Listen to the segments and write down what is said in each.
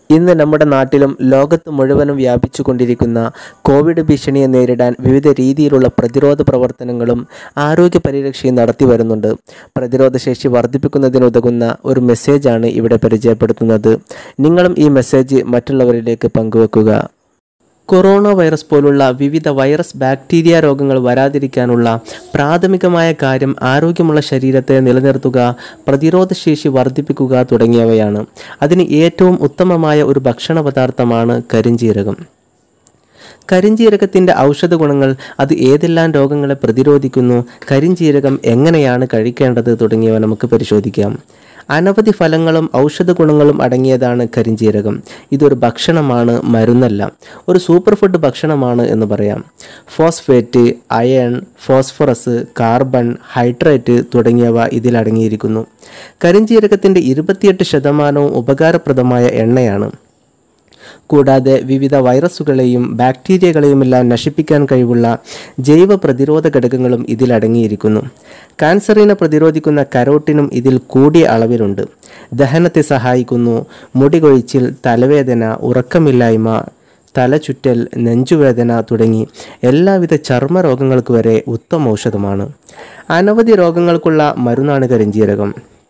ഇന്ന് നമ്മുടെ നാട്ടിലും ലോകത്ത് മുഴുവനും വ്യാപിച്ചുകൊണ്ടിരിക്കുന്ന കോവിഡ് ഭീഷണിയെ നേരിടാൻ വിവിധ രീതിയിലുള്ള പ്രതിരോധ പ്രവർത്തനങ്ങളും ആരോഗ്യ പരിരക്ഷയും നടത്തി വരുന്നുണ്ട് പ്രതിരോധശേഷി വർദ്ധിപ്പിക്കുന്നതിനുതകുന്ന ഒരു മെസ്സേജാണ് ഇവിടെ പരിചയപ്പെടുത്തുന്നത് നിങ്ങളും ഈ മെസ്സേജ് മറ്റുള്ളവരിലേക്ക് പങ്കുവെക്കുക കൊറോണ വൈറസ് പോലുള്ള വിവിധ വൈറസ് ബാക്ടീരിയ രോഗങ്ങൾ വരാതിരിക്കാനുള്ള പ്രാഥമികമായ കാര്യം ആരോഗ്യമുള്ള ശരീരത്തെ നിലനിർത്തുക പ്രതിരോധശേഷി വർദ്ധിപ്പിക്കുക തുടങ്ങിയവയാണ് അതിന് ഏറ്റവും ഉത്തമമായ ഒരു ഭക്ഷണ പദാർത്ഥമാണ് കരിഞ്ജീരകം കരിഞ്ജീരകത്തിൻ്റെ ഔഷധ ഗുണങ്ങൾ അത് ഏതെല്ലാം രോഗങ്ങളെ പ്രതിരോധിക്കുന്നു കരിഞ്ജീരകം എങ്ങനെയാണ് കഴിക്കേണ്ടത് തുടങ്ങിയവ നമുക്ക് പരിശോധിക്കാം അനവധി ഫലങ്ങളും ഔഷധ ഗുണങ്ങളും അടങ്ങിയതാണ് കരിഞ്ജീരകം ഇതൊരു ഭക്ഷണമാണ് മരുന്നല്ല ഒരു സൂപ്പർ ഫുഡ് ഭക്ഷണമാണ് എന്ന് പറയാം phosphate iron phosphorus carbohydrate തുടങ്ങിയവ ഇതിൽ അടങ്ങിയിരിക്കുന്നു കരിഞ്ജീരകത്തിൻ്റെ ഇരുപത്തിയെട്ട് ശതമാനവും ഉപകാരപ്രദമായ എണ്ണയാണ് കൂടാതെ വിവിധ വൈറസുകളെയും ബാക്ടീരിയകളെയുമെല്ലാം നശിപ്പിക്കാൻ കഴിവുള്ള ജൈവ പ്രതിരോധ ഘടകങ്ങളും ഇതിൽ അടങ്ങിയിരിക്കുന്നു കാൻസറിനെ പ്രതിരോധിക്കുന്ന കരോട്ടിനും ഇതിൽ കൂടിയ അളവിലുണ്ട് ദഹനത്തെ സഹായിക്കുന്നു മുടി കൊഴിച്ചിൽ തലവേദന ഉറക്കമില്ലായ്മ തലചുറ്റൽ നെഞ്ചുവേദന തുടങ്ങി എല്ലാവിധ ചർമ്മ രോഗങ്ങൾക്ക് വരെ ഉത്തമ ഔഷധമാണ് അനവധി രോഗങ്ങൾക്കുള്ള മരുന്നാണ് കരിഞ്ജീരകം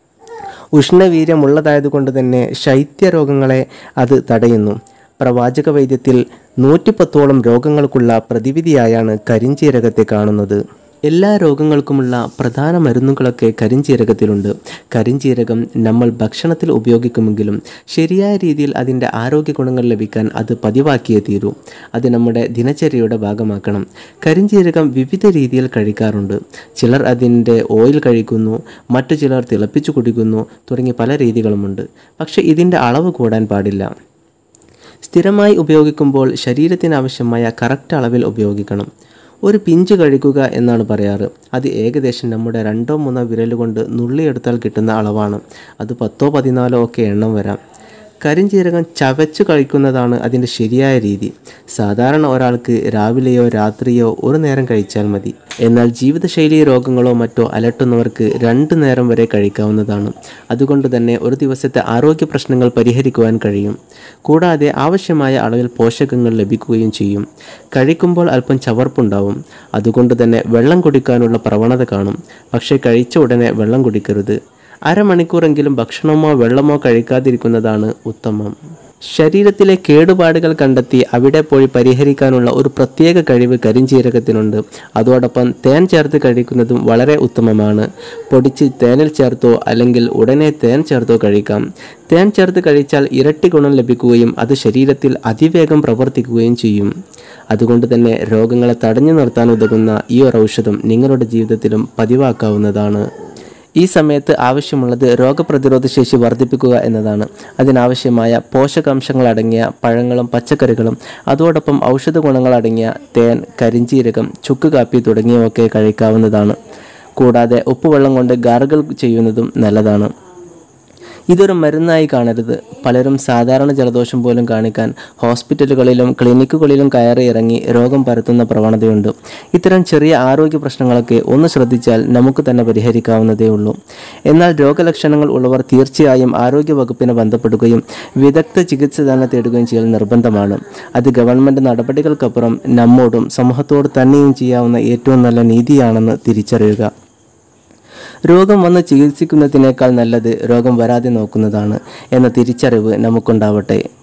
ഉഷ്ണവീര്യമുള്ളതായതുകൊണ്ട് തന്നെ ശൈത്യരോഗങ്ങളെ അത് തടയുന്നു പ്രവാചക വൈദ്യത്തിൽ നൂറ്റിപ്പത്തോളം രോഗങ്ങൾക്കുള്ള പ്രതിവിധിയായാണ് കരിഞ്ചീരകത്തെ കാണുന്നത് എല്ലാ രോഗങ്ങൾക്കുമുള്ള പ്രധാന മരുന്നുകളൊക്കെ കരിഞ്ചീരകത്തിലുണ്ട് കരിഞ്ചീരകം നമ്മൾ ഭക്ഷണത്തിൽ ഉപയോഗിക്കുമെങ്കിലും ശരിയായ രീതിയിൽ അതിൻ്റെ ആരോഗ്യ ഗുണങ്ങൾ ലഭിക്കാൻ അത് പതിവാക്കിയേ തീരൂ അത് നമ്മുടെ ദിനചര്യയുടെ ഭാഗമാക്കണം കരിഞ്ചീരകം വിവിധ രീതിയിൽ കഴിക്കാറുണ്ട് ചിലർ അതിൻ്റെ ഓയിൽ കഴിക്കുന്നു മറ്റു ചിലർ തിളപ്പിച്ചു കുടിക്കുന്നു തുടങ്ങി പല രീതികളുമുണ്ട് പക്ഷേ ഇതിൻ്റെ അളവ് കൂടാൻ പാടില്ല സ്ഥിരമായി ഉപയോഗിക്കുമ്പോൾ ശരീരത്തിന് ആവശ്യമായ കറക്റ്റ് അളവിൽ ഉപയോഗിക്കണം ഒരു പിഞ്ച് കഴിക്കുക എന്നാണ് പറയാറ് അത് ഏകദേശം നമ്മുടെ രണ്ടോ മൂന്നോ വിരലുകൊണ്ട് നുള്ളിയെടുത്താൽ കിട്ടുന്ന അളവാണ് അത് പത്തോ പതിനാലോ ഒക്കെ എണ്ണം വരാം കരിഞ്ജീരകം ചവച്ച് കഴിക്കുന്നതാണ് അതിൻ്റെ ശരിയായ രീതി സാധാരണ ഒരാൾക്ക് രാവിലെയോ രാത്രിയോ ഒരു നേരം കഴിച്ചാൽ മതി എന്നാൽ ജീവിതശൈലി രോഗങ്ങളോ മറ്റോ അലട്ടുന്നവർക്ക് രണ്ട് നേരം വരെ കഴിക്കാവുന്നതാണ് അതുകൊണ്ട് തന്നെ ഒരു ദിവസത്തെ ആരോഗ്യ പ്രശ്നങ്ങൾ പരിഹരിക്കുവാൻ കഴിയും കൂടാതെ ആവശ്യമായ അളവിൽ പോഷകങ്ങൾ ലഭിക്കുകയും ചെയ്യും കഴിക്കുമ്പോൾ അല്പം ചവർപ്പുണ്ടാവും അതുകൊണ്ട് തന്നെ വെള്ളം കുടിക്കാനുള്ള പ്രവണത കാണും പക്ഷേ കഴിച്ച ഉടനെ വെള്ളം കുടിക്കരുത് അരമണിക്കൂറെങ്കിലും ഭക്ഷണമോ വെള്ളമോ കഴിക്കാതിരിക്കുന്നതാണ് ഉത്തമം ശരീരത്തിലെ കേടുപാടുകൾ കണ്ടെത്തി അവിടെ പോയി പരിഹരിക്കാനുള്ള ഒരു പ്രത്യേക കഴിവ് കരിഞ്ചീരകത്തിനുണ്ട് അതോടൊപ്പം തേൻ ചേർത്ത് കഴിക്കുന്നതും വളരെ ഉത്തമമാണ് പൊടിച്ച് തേനിൽ ചേർത്തോ അല്ലെങ്കിൽ ഉടനെ തേൻ ചേർത്തോ കഴിക്കാം തേൻ ചേർത്ത് കഴിച്ചാൽ ഇരട്ടി ഗുണം ലഭിക്കുകയും അത് ശരീരത്തിൽ അതിവേഗം പ്രവർത്തിക്കുകയും ചെയ്യും അതുകൊണ്ട് തന്നെ രോഗങ്ങളെ തടഞ്ഞു നിർത്താൻ ഉതകുന്ന ഈ ഒരു ഔഷധം നിങ്ങളുടെ ജീവിതത്തിലും പതിവാക്കാവുന്നതാണ് ഈ സമയത്ത് ആവശ്യമുള്ളത് രോഗപ്രതിരോധ ശേഷി വർദ്ധിപ്പിക്കുക എന്നതാണ് അതിനാവശ്യമായ പോഷകാംശങ്ങൾ അടങ്ങിയ പഴങ്ങളും പച്ചക്കറികളും അതോടൊപ്പം ഔഷധ ഗുണങ്ങൾ അടങ്ങിയ തേൻ കരിഞ്ചീരകം ചുക്ക് കാപ്പി തുടങ്ങിയവയൊക്കെ കഴിക്കാവുന്നതാണ് കൂടാതെ ഉപ്പുവെള്ളം കൊണ്ട് ഗാർഗിൾ ചെയ്യുന്നതും നല്ലതാണ് ഇതൊരു മരുന്നായി കാണരുത് പലരും സാധാരണ ജലദോഷം പോലും കാണിക്കാൻ ഹോസ്പിറ്റലുകളിലും ക്ലിനിക്കുകളിലും കയറി ഇറങ്ങി രോഗം പരത്തുന്ന പ്രവണതയുണ്ട് ഇത്തരം ചെറിയ ആരോഗ്യ പ്രശ്നങ്ങളൊക്കെ ഒന്ന് ശ്രദ്ധിച്ചാൽ നമുക്ക് തന്നെ പരിഹരിക്കാവുന്നതേ ഉള്ളൂ എന്നാൽ രോഗലക്ഷണങ്ങൾ ഉള്ളവർ തീർച്ചയായും ആരോഗ്യ വകുപ്പിനെ ബന്ധപ്പെടുകയും വിദഗ്ധ ചികിത്സ തന്നെ തേടുകയും ചെയ്യൽ നിർബന്ധമാണ് അത് ഗവൺമെൻറ് നടപടികൾക്കപ്പുറം നമ്മോടും സമൂഹത്തോട് തന്നെയും ചെയ്യാവുന്ന ഏറ്റവും നല്ല നീതിയാണെന്ന് തിരിച്ചറിയുക രോഗം വന്ന് ചികിത്സിക്കുന്നതിനേക്കാൾ നല്ലത് രോഗം വരാതെ നോക്കുന്നതാണ് എന്ന തിരിച്ചറിവ് നമുക്കുണ്ടാവട്ടെ